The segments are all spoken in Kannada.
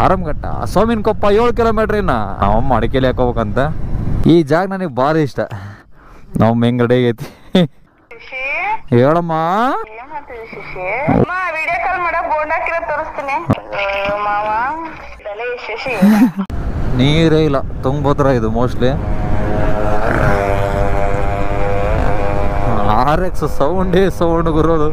ಆರಾಮ್ಘಟ್ಟ ಸೋಮಿನ ಕೊಪ್ಪ ಏಳು ಕಿಲೋಮೀಟ್ರ್ ಇನ್ನ ನಮ್ಮಮ್ಮ ಅಡಿಕೆಲಿ ಹಾಕೋಬೇಕಂತ ಈ ಜಾಗ ನನಗೆ ಭಾರಿ ಇಷ್ಟ ನಮ್ಮ ಹೆಂಗ್ ರೆಡಿ ಆಗೈತಿ ಶಶಿ ಹೇಳಮ್ಮ ಏನ್ ಮಾಡ್ತಿದ್ದೆ ಶಶಿ ಅಮ್ಮ ವಿಡಿಯೋ ಕಾಲ್ ಮಾಡಕ್ ಬೋಂಡ್ ಹಾಕಿರೋ ತೋರಿಸ್ತೀನಿ ಅಯ್ಯೋ ಮಾವ ತಲೆ ಶಶಿ ನೀರೇ ಇಲ್ಲ ತುಂಗಭದ್ರಾ ಇದು ಮೋಸ್ಟ್ಲಿ ಆರ್ ಎಕ್ಸ್ ಸೌಂಡೇ ಸೌಂಡ್ ಗುರೋದು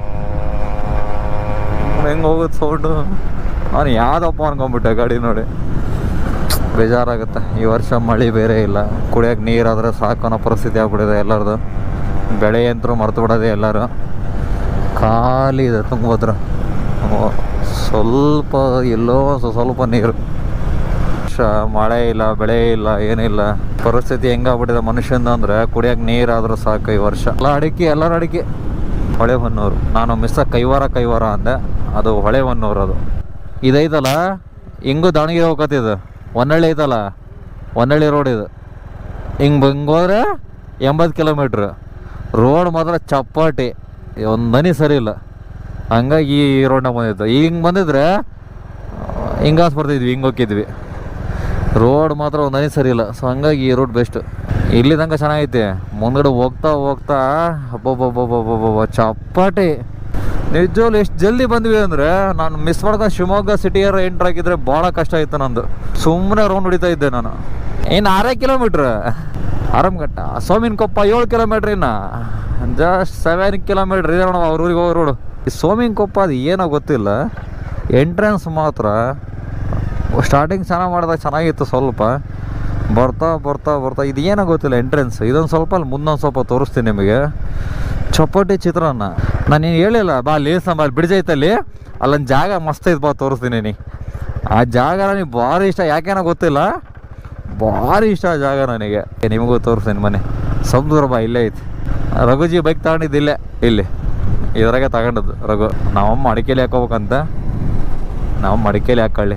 ಹೆಂಗೆ ಹೋಗುತ್ತೆ ಸೌಂಡು ನಾನು ಯಾವ್ದಪ್ಪ ಅನ್ಕೊಂಬಿಟ್ಟೆ ಗಾಡಿ ನೋಡಿ ಬೇಜಾರಾಗುತ್ತೆ ಈ ವರ್ಷ ಮಳೆ ಬೇರೆ ಇಲ್ಲ ಕುಡಿಯೋಕೆ ನೀರಾದರೆ ಸಾಕು ಅನ್ನೋ ಪರಿಸ್ಥಿತಿ ಆಗ್ಬಿಟ್ಟಿದೆ ಎಲ್ಲರದು ಬೆಳೆ ಅಂತರೂ ಮರ್ತು ಬಿಡೋದೆ ಎಲ್ಲರೂ ಖಾಲಿ ಇದೆ ತುಂಗಭದ್ರಾ ಓ, ಸ್ವಲ್ಪ ಎಲ್ಲೋ ಸ್ವ- ಸ್ವಲ್ಪ ನೀರು ವರ್ಷ ಮಳೆ ಇಲ್ಲ ಬೆಳೆ ಇಲ್ಲ ಏನಿಲ್ಲ ಪರಿಸ್ಥಿತಿ ಹೆಂಗಾಗ್ಬಿಟ್ಟಿದೆ ಮನುಷ್ಯಂದ ಅಂದ್ರೆ ಕುಡಿಯೋಕೆ ನೀರಾದ್ರೂ ಸಾಕು ಈ ವರ್ಷ ಎಲ್ಲ ಅಡಿಕೆ ಎಲ್ಲರ ಅಡಿಕೆ ಹೊಳೆ ಹೊನ್ನೂರು ನಾನು ಮಿಸ್ಸ ಕೈವಾರ ಕೈವಾರ ಅಂದೆ ಅದು ಹೊಳೆ ಹೊನ್ನೂರು ಅದು ಇದೈತಲ್ಲ ಹಿಂಗೂ ದಾವಣಗೆರೆ ಹೋಗತ್ತಿದ್ದು ಹೊನ್ನಳ್ಳಿ ಐತಲ್ಲ ಹೊನ್ನಳ್ಳಿ ರೋಡ್ ಇದು ಹಿಂಗೆ ಹಿಂಗೆ ಹೋದ್ರೆ ಎಂಬತ್ತು ಕಿಲೋಮೀಟ್ರ್ ರೋಡ್ ಮಾತ್ರ ಚಪ್ಪಾಟಿ ಒಂದು ಮನಿ ಸರಿ ಇಲ್ಲ ಹಂಗಾಗಿ ಈ ರೋಡ್ನಾಗ ಬಂದಿತ್ತು ಈಗ ಹಿಂಗೆ ಬಂದಿದ್ರೆ ಹಿಂಗಾಸ್ ಬರ್ತಿದ್ವಿ ಹಿಂಗೆ ಹೋಗಿದ್ವಿ ರೋಡ್ ಮಾತ್ರ ಒಂದು ಹನಿ ಸರಿ ಇಲ್ಲ ಸೊ ಹಂಗಾಗಿ ಈ ರೂಟ್ ಬೆಸ್ಟ್ ಇಲ್ಲಿ ತನಕ ಚೆನ್ನಾಗೈತೆ ಮುಂದ್ಗಡೆ ಹೋಗ್ತಾ ಹೋಗ್ತಾ ಅಬ್ಬಬ್ಬಬ್ಬಬ್ಬಬ್ಬ ಚಪ್ಪಾಟಿ ನಿಜವಾಗ್ಲು ಎಷ್ಟು ಜಲ್ದಿ ಬಂದ್ವಿ ಅಂದರೆ ನಾನು ಮಿಸ್ ಮಾಡ್ಕೊಂಡು ಶಿವಮೊಗ್ಗ ಸಿಟಿಯರ ಎಂಟ್ರ್ ಆಗಿದ್ರೆ ಭಾಳ ಕಷ್ಟ ಆಯಿತು ನಂದು ಸುಮ್ಮನೆ ರೌಂಡ್ ಹೊಡಿತಾ ಇದ್ದೆ ನಾನು ಇನ್ನು ಆರೇ ಕಿಲೋಮೀಟ್ರ್ ಆರಾಮ್ಘಟ್ಟ ಸೋಮಿನ ಕೊಪ್ಪ ಏಳು ಕಿಲೋಮೀಟ್ರ್ ಇನ್ನ ಜಸ್ಟ್ ಸೆವೆನ್ ಕಿಲೋಮೀಟ್ರ್ ಇದೆ ನೋಡವ ಅವ್ರ ಊರಿಗೆ ಹೋಗೋ ರೋಡು ಈ ಸೋಮಿನ ಕೊಪ್ಪ ಅದು ಏನೋ ಗೊತ್ತಿಲ್ಲ ಎಂಟ್ರೆನ್ಸ್ ಮಾತ್ರ ಸ್ಟಾರ್ಟಿಂಗ್ ಚೆನ್ನಾಗಿ ಮಾಡಿದಾಗ ಚೆನ್ನಾಗಿತ್ತು ಸ್ವಲ್ಪ ಬರ್ತಾ ಬರ್ತಾ ಬರ್ತಾ ಇದು ಏನೋ ಗೊತ್ತಿಲ್ಲ ಎಂಟ್ರೆನ್ಸ್ ಇದೊಂದು ಸ್ವಲ್ಪ ಅಲ್ಲಿ ಮುಂದೊಂದು ಸ್ವಲ್ಪ ತೋರಿಸ್ತೀನಿ ನಿಮಗೆ ಚಪಾಟಿ ಚಿತ್ರಾನ್ನ ನಾನು ನೀನು ಹೇಳಿಲ್ಲ ಬಾ ಲೇಸ್ ಬಾ ಬ್ರಿಡ್ಜ್ ಐತಲ್ಲಿ ಅಲ್ಲೊಂದು ಜಾಗ ಮಸ್ತ್ ಐತೆ ಬಾ ತೋರಿಸ್ತೀನಿ ನೀ ಆ ಜಾಗ ನನಗೆ ಭಾರಿ ಇಷ್ಟ ಯಾಕೇನೋ ಗೊತ್ತಿಲ್ಲ ಭಾರಿ ಇಷ್ಟ ಆ ಜಾಗ ನನಗೆ ಏ, ನಿಮಗೂ ತೋರಿಸ್ತೀನಿ ಮನೆ ಸಮುದ್ರ ಬಾ ಇಲ್ಲೇ ಐತಿ ರಘುಜಿ ಬೈಕ್ ತಗೊಂಡಿದ್ದು ಇಲ್ಲೇ ಇಲ್ಲಿ ಇದ್ರಾಗೆ ತಗೊಂಡದ್ದು ರಘು ನಾವಮ್ಮ ಅಡಿಕೆಲಿ ಹಾಕೋಬೇಕಂತ ನಾವು ಮಡಿಕೇಲಿ ಹಾಕೊಳ್ಳಿ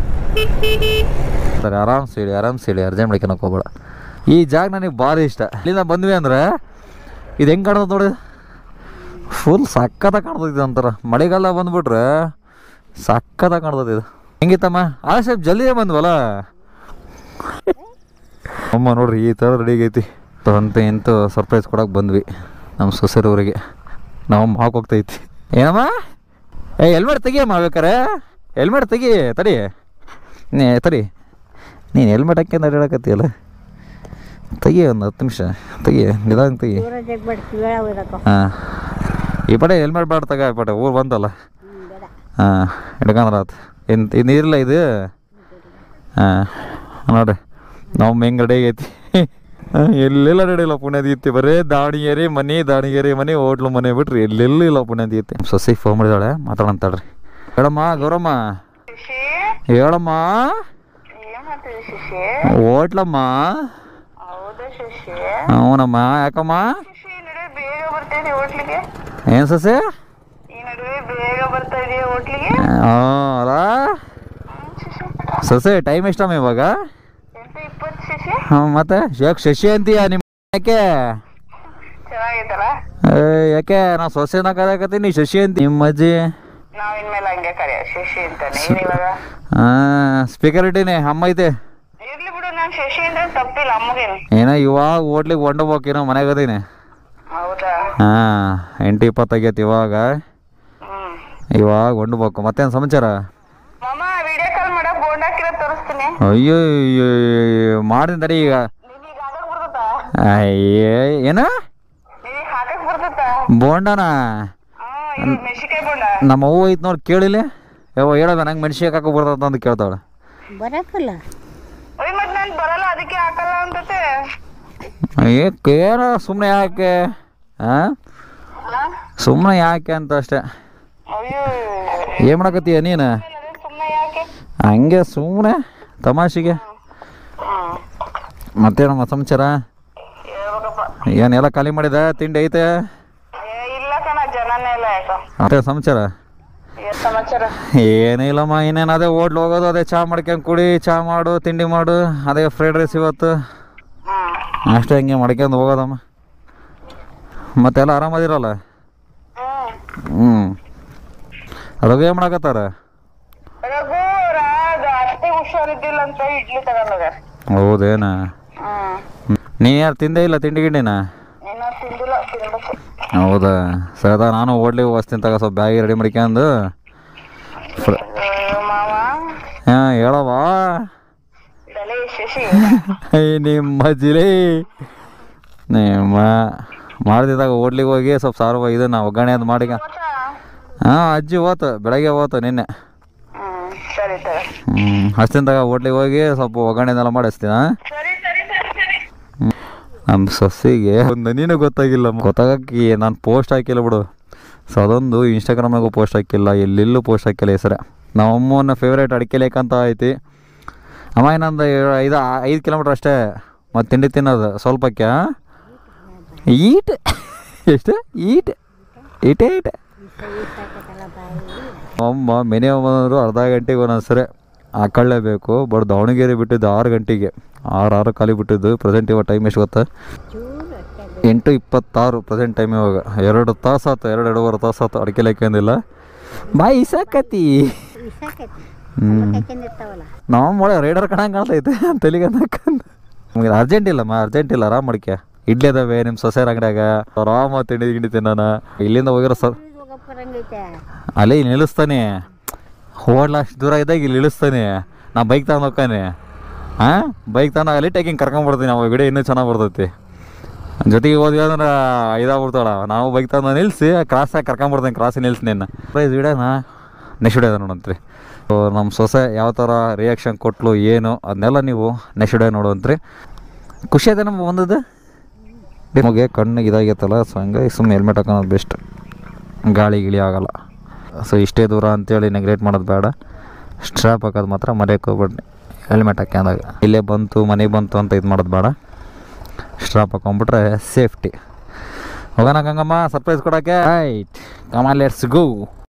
ಸರಿ ಆರಾಮ್ ಹೇಳಿ ಆರಾಮ್ ಹೇಳಿ ಅರ್ಜೆಂಟ್ ಮಡಿಕೆನಕ್ಕೆ ಹೋಗ್ಬೇಡ ಈ ಜಾಗ ನನಗೆ ಭಾರಿ ಇಷ್ಟ ಇಲ್ಲಿಂದ ಬಂದ್ವಿ ಅಂದ್ರೆ ಇದು ಹೆಂಗೆ ಕಾಣ್ತದೆ ನೋಡಿ ಫುಲ್ ಸಕ್ಕತ್ತಾಗಿ ಕಾಣ್ತದೆ ಅಂತಾರ ಮಳೆಗಾಲ ಬಂದ್ಬಿಟ್ರೆ ಸಕ್ಕತ್ತಾಗಿ ಕಾಣ್ತದೆ ಇದು ಹೆಂಗಿತ್ತಮ್ಮ ಆ ಸ್ವಲ್ಪ ಜಲ್ದಿಯೇ ಬಂದ್ವಲ್ಲ ಅಮ್ಮ ನೋಡ್ರಿ ಈ ಥರ ರೆಡಿ ಆಗೈತಿ ಅಂತ ಎಂತ ಸರ್ಪ್ರೈಸ್ ಕೊಡಕ್ಕೆ ಬಂದ್ವಿ ನಮ್ಮ ಸೊಸೆರವರಿಗೆ ನಾವು ಹಾಕೋಗ್ತೈತಿ ಏನಮ್ಮ ಏ ಹೆಲ್ಮೆಟ್ ತೆಗಿಯಮ್ಮ ಬೇಕಾರೆ ಹೆಲ್ಮೆಟ್ ತೆಗಿ ತಡಿ ನೀ ತಡಿ ನೀನು ಹೆಲ್ಮೆಟ್ ಹಾಕಿ ನಡಿಯಾಕತ್ತೀಯಲ್ಲ ತೆಗಿ ಒಂದು ಹತ್ತು ನಿಮಿಷ ತೆಗಿ ನಿಧಾನ ತೆಗಿ ಹಾಂ ಈ ಪಡೆ ಹೆಲ್ಮೆಟ್ ಬೇಡ ತಗ ಈ ಪಡೆ ಊರು ಬಂತಲ್ಲ ಹಾಂ ಹಿಡ್ಕಂದ್ರ ಆತು ಏನು ಇದು ನೀರಿಲ್ಲ ಇದು ಹಾಂ ನೋಡ್ರಿ ನಾವು ಹೆಂಗೆ ರೆಡಿ ಆಗೈತಿ ಎಲ್ಲೆಲ್ಲ ರೆಡಿ ಇಲ್ಲ ಪುಣ್ಯದೀತಿ ಬರೇ ದಾವಣಗೆರೆ ಮನೆ ದಾವಣಗೆರೆ ಮನೆ ಹೋಟ್ಲು ಮನೆ ಬಿಟ್ರಿ ಎಲ್ಲೆಲ್ಲೂ ಇಲ್ಲ ಪುಣ್ಯದೀತಿ ಸೊಸೆ ಫೋನ್ ಮಾಡಿದಾಳೆ ಮಾತಾಡಂತಾಳ್ರಿ ಹೇಳಮ್ಮ ಗೌರಮ್ಮ ಶಶಿ ಹೇಳಮ್ಮ ಏನ್ ಮಾಡ್ತಿದ್ದೆ ಶಶಿ ಹೋಟ್ಲಮ್ಮ ಹೌದಾ ಶಶಿ ಹ್ಞೂನಮ್ಮ ಯಾಕಮ್ಮ ಶಶಿ ಈ ನಡುವೆ ಬೇಗ ಬರ್ತಾ ಇದೆಯಾ ಹೋಟ್ಲಿಗೆ ಏನು ಸೊಸೆ ಈ ನಡುವೆ ಬೇಗ ಬರ್ತಾ ಇದೆಯಾ ಹೋಟ್ಲಿಗೆ ಹಾಂ ಅಲ್ಲ ಶಶಿ ಸೊಸೆ ಟೈಮ್ ಎಷ್ಟಮ್ಮ ಇವಾಗ ಎಂಟು ಇಪ್ಪತ್ತು ಶಶಿ ಹಾಂ ಮತ್ತೆ ಯಾಕೆ ಶಶಿ ಅಂತೀಯ ನಿಮ್ಮ ಯಾಕೆ ಚೆನ್ನಾಗೈತಲ್ಲ ಏ, ಯಾಕೆ ನಾ ಸೊಸೆನ ಕರೆಯಕತ್ತೀನಿ ಶಶಿ ಅಂತ ನಿಮ್ಮ ಅಜ್ಜಿ ನಾವ್ ಇನ್ಮೇಲೆ ಹಂಗೆ ಕರೆಯ ಶಶಿ ಅಂತಾನೆ ಏನ್ ಇವಾಗ ಹಾಂ ಸ್ಪೀಕರ್ ಇಟ್ಟೀನಿ ಅಮ್ಮ ಐತೆ ಇರ್ಲಿ ಬಿಡು ನಾನ್ ಶಶಿ ಅಂದ್ರೆ ತಪ್ಪಿಲ್ಲ ಅಮ್ಮಗೇನು ಏನೋ ಇವಾಗ ಹೋಟ್ಲಿಗೆ ಹೊಂಡೋಗ್ಬೇಕೇನೋ ಮನೆಗೆ ಅದೀನಿ ಹೌದಾ ಹಾಂ ಎಂಟು ಇಪ್ಪತ್ತಾಗೈತಿ ಇವಾಗ ಹ್ಮ್ ಇವಾಗ ಹೊಂಡ್ಬೇಕು ಮತ್ತೇನು ಸಮಾಚಾರ ಮಾಮ ವಿಡಿಯೋ ಕಾಲ್ ಮಾಡಕ್ ಬೋಂಡ್ ಹಾಕಿರೋ ತೋರಿಸ್ತೀನಿ ಅಯ್ಯೋ ಅಯ್ಯೋ, ಅಯ್ಯೋ, ಮಾಡ್ತೀನಿ ತಡಿ ಈಗ ನಿನಗೆ ಹಾಕಕ್ ಬರ್ತತಾ ಅಯ್ಯೇ ಏನ ನಿನಗೆ ಹಾಕಕ್ ಬರ್ತತಾ ಬೋಂಡನ ಹಾ ಇದು ಮೆಣಸಿಕಾಯಿ ಬೋಂಡ ನಮ್ಮ ಅವ್ವ ಐತೆ ನೋಡಿ ಕೇಳಿಲ್ಲ ಯಾವ ಹೇಳದ ನಂಗೆ ಮೆಣಸಿಗೆ ಹಾಕೋ ಬರ್ತದ ಅಂತ ಕೇಳ್ತಾಳೆ ಬರಕಲ್ಲ ಓಯ್ ಮತ್ ನಾನ್ ಬರಲ್ಲ ಅದಕ್ಕೆ ಹಾಕಲ್ಲ ಅಂತತೆ ಏ ಏನ ಸುಮ್ಮನೆ ಯಾಕೆ ಹಾಂ ಸುಮ್ಮನೆ ಯಾಕೆ ಅಂತ ಅಷ್ಟೇ ಅಯ್ಯೋ ಏನು ಮಾಡಕತ್ತೀಯ ನೀನು ಸುಮ್ಮನೆ ಯಾಕೆ ಹಂಗೆ ಸುಮ್ಮನೆ ತಮಾಷೆಗೆ ಹ್ಮ್ ಮತ್ತೇನಮ್ಮ ಸಮಾಚಾರ ಹೇಳ್ಬೇಕಪ್ಪ ಏನೆಲ್ಲ ಖಾಲಿ ಮಾಡಿದ ತಿಂಡಿ ಐತೆ ಏ, ಇಲ್ಲ ಕಣ ಜನನೇ ಇಲ್ಲ ಯಾಕ ಮತ್ತೆ ಸಮಾಚಾರ ಏನ್ ಸಮಾಚಾರ ಏನೂ ಇಲ್ಲಮ್ಮ ಇನ್ನೇನು ಅದೇ ಹೋಟ್ಲ್ ಹೋಗೋದು ಅದೇ ಚಹಾ ಮಾಡ್ಕೊಂಡು ಕುಡಿ ಚಹಾ ಮಾಡು ತಿಂಡಿ ಮಾಡು ಅದೇ ಫ್ರೈಡ್ ರೈಸ್ ಇವತ್ತು ಹ್ಮ್ ಅಷ್ಟೇ ಹಂಗೆ ಮಾಡ್ಕೊಂಡು ಹೋಗೋದಮ್ಮ ಮತ್ತೆಲ್ಲ ಆರಾಮದಿರಲ್ಲ ಹ್ಮ್ ಹ್ಞೂ ರಘು ಏನು ಮಾಡಕತ್ತಾರ ರಘು ರಾಗ ಅಷ್ಟಿಗೆ ಹುಷಾರಿದ್ದಿಲ್ಲ ಅಂತ ಇಡ್ಲಿ ತಗೊಂಡೋಗ ಹೌದೇನ ಹ್ಮ್ ನೀ ಯಾರು ತಿಂದೇ ಇಲ್ಲ ತಿಂಡಿ ಗಿಂಡಿನ ಇನ್ನ ತಿಂದಿಲ್ಲ ತಿನ್ಬೇಕು ಹೌದಾ ಸರಿದಾ ನಾನು ಓಡ್ಲಿ ಹೋಗ್ತೀನಿ ತಗ ಸ್ವಲ್ಪ ಬ್ಯಾಗಿ ರೆಡಿ ಮಾಡ್ಕೊಂಡು ಅಯ್ಯೋ ಮಾವ ಹಾಂ ಹೇಳವಾ ತಲೆ ಶಶಿ ಅಯ್ಯ ನಿಮ್ಮ ಜಿಲೆ ನಿಮ್ಮ ಮಾಡ್ದಿದ್ದಾಗ ಹೋಟ್ಲಿಗೆ ಹೋಗಿ ಸ್ವಲ್ಪ ಸಾವಿರ ಇದನ್ನ ಒಗ್ಗರಣೆ ಅದು ಮಾಡಿ ಗೊತ್ತಾ? ಹಾಂ ಅಜ್ಜಿ ಹೋತು ಬೆಳಗ್ಗೆ ಹೋತು ನಿನ್ನೆ ಹ್ಮ್ ಸರಿ ತಗ ಹ್ಞೂ ಹಚ್ತೀನಿ ತಗ ಹೋಟ್ಲಿಗೆ ಹೋಗಿ ಸ್ವಲ್ಪ ಒಗ್ಗರಣೆದೆಲ್ಲ ಮಾಡಿ ಹಚ್ತೀನಿ ಹಾಂ ಸರಿ ಸರಿ ಸರಿ ಸರಿ ನಮ್ಮ ಸೊಸೆಗೆ ಒಂದು ನೀನು ಗೊತ್ತಾಗಿಲ್ಲ ಗೊತ್ತಾಗಕ್ಕೆ ನಾನು ಪೋಸ್ಟ್ ಹಾಕಿಲ್ಲ ಬಿಡು ಸೊ ಅದೊಂದು ಇನ್ಸ್ಟಾಗ್ರಾಮ್ನಾಗೂ ಪೋಸ್ಟ್ ಹಾಕಿಲ್ಲ ಎಲ್ಲೆಲ್ಲೂ ಪೋಸ್ಟ್ ಹಾಕಿಲ್ಲ ಹೆಸರೇ ನಮ್ಮ ಅಮ್ಮನ ಫೇವ್ರೇಟ್ ಅಡಿಕೆ ಲೇಕ್ ಅಂತ ಐತಿ ಅಮ್ಮ ಇನ್ನೊಂದು ಏಳು- ಐದು ಐದು ಕಿಲೋಮೀಟ್ರ್ ಅಷ್ಟೇ ಮತ್ತು ತಿಂಡಿ ತಿನ್ನೋದು ಸ್ವಲ್ಪಕ್ಕೆ ಆ? ಈಟ್ ಎಷ್ಟು ಈಟ್ ಈಟೇ ಈಟ್ ಅಮ್ಮ ಮಿನಿಮಮ್ ಅಂದರು ಅರ್ಧ ಗಂಟೆಗೆ ಒಂದೊಂದು ಸರಿ ಹಾಕೊಳ್ಳೇಬೇಕು ಬಟ್ ದಾವಣಗೆರೆ ಬಿಟ್ಟಿದ್ದು ಆರು ಗಂಟೆಗೆ ಆರು ಆರು ಖಾಲಿ ಬಿಟ್ಟಿದ್ದು ಪ್ರೆಸೆಂಟ್ ಇವಾಗ ಟೈಮ್ ಎಷ್ಟು ಗೊತ್ತಾ ಎಂಟು ಇಪ್ಪತ್ತಾರು ಪ್ರೆಸೆಂಟ್ ಟೈಮ್ ಇವಾಗ ಎರಡು ತಾಸು ಆತು ಎರಡು ಎರಡೂವರೆ ತಾಸು ಆತು ಅಡಿಕೆ ಲೆಕ್ಕಂದಿಲ್ಲ ಬಾಯ್ ಇಸಾಕತಿ ಹ್ಞೂ ನಾವು ಮೊಳೆ ರೈಡರ್ ಕಣಂಗೆ ಕಾಣ್ತೈತೆ ತಲೆಗೆ ಅನ್ನಕ್ಕಂದು ನಮಗೆ ಅರ್ಜೆಂಟ್ ಇಲ್ಲಮ್ಮ ಅರ್ಜೆಂಟ್ ಇಲ್ಲ ಆರಾಮ್ ಮಡಿಕೆ ಇಡ್ಲಿ ಅದಾವೆ ನಿಮ್ಮ ಸೊಸೆಯರ ಅಂಗಡಿಯಾಗ ಆರಾಮ ತಿಂಡಿ ಗಿಂಡಿ ತಿನ್ನೋಣ ಇಲ್ಲಿಂದ ಹೋಗಿರೋ ಸರ್ ಅಲ್ಲೇ ಇಲ್ಲಿ ನಿಲ್ಲಿಸ್ತಾನೆ ಹೋಗ್ಲ ಅಷ್ಟು ದೂರ ಇದ್ದಾಗ ಇಲ್ಲಿ ಇಳಿಸ್ತಾನೆ ನಾ ಬೈಕ್ ತಗೊಂಡು ಹೋಗ್ತಾನೆ ಹಾಂ ಬೈಕ್ ತಗೊಂಡು ಅಲ್ಲಿ ಟೇಕಿಂಗ್ ಕರ್ಕೊಂಡ್ಬಿಡ್ತೀನಿ ಅವಾಗ ವಿಡಿಯೋ ಇನ್ನೂ ಚೆನ್ನಾಗಿ ಬರ್ತೈತಿ ಜೊತೆಗೆ ಹೋದ್ವಿ ಅಂದ್ರೆ ಇದಾಗ್ಬಿಡ್ತಾಳ ನಾವು ಬೈಕ್ ತಗೊಂಡು ನಿಲ್ಲಿಸಿ ಕ್ರಾಸಾಗಿ ಕರ್ಕೊಂಡ್ಬಿಡ್ತೀನಿ ಕ್ರಾಸಿಗೆ ನಿಲ್ಸಿ ನಿನ್ನ ಪ್ರೈಸ್ ವಿಡಿಯೋನ ನೆಕ್ಸ್ಟ್ ವಿಡಿಯೋ ನೋಡಂತ್ರಿ ಸೊ ನಮ್ಮ ಸೊಸೆ ಯಾವ ಥರ ರಿಯಾಕ್ಷನ್ ಕೊಟ್ಲು ಏನು ಅದನ್ನೆಲ್ಲ ನೀವು ನೆಕ್ಸ್ಟ್ ವಿಡಿಯೋ ನೋಡುವಂತ್ರಿ ಖುಷಿ ಅದ ನಮ್ಗೆ ಒಂದದು ನಮಗೆ ಕಣ್ಣಿಗೆ ಇದಾಗೈತಲ್ಲ ಸೊ ಹಂಗಾಗಿ ಸುಮ್ಮನೆ ಹೆಲ್ಮೆಟ್ ಹಾಕೋದು ಬೆಸ್ಟ್ ಗಾಳಿ ಗಿಳಿ ಆಗಲ್ಲ ಸೊ ಇಷ್ಟೇ ದೂರ ಅಂತೇಳಿ ನೆಗ್ಲೆಕ್ಟ್ ಮಾಡೋದು ಬೇಡ ಸ್ಟ್ರಾಪ್ ಹಾಕೋದು ಮಾತ್ರ ಮರೆಯೋಕೆ ಹೋಗ್ಬೇಡಿ ಹೆಲ್ಮೆಟ್ ಹಾಕ್ಯಂದಾಗ ಇಲ್ಲೇ ಬಂತು ಮನೆಗೆ ಬಂತು ಅಂತ ಇದು ಮಾಡೋದು ಬೇಡ ಸ್ಟ್ರಾಪ್ ಹಾಕೊಂಡ್ಬಿಟ್ರೆ ಸೇಫ್ಟಿ ಹೋಗೋಣ ಗಂಗಮ್ಮ ಸರ್ಪ್ರೈಸ್ ಕೊಡೋಕ್ಕೆ ರೈಟ್ ಕಮಾನ್ ಲೆಟ್ಸ್ ಗೋ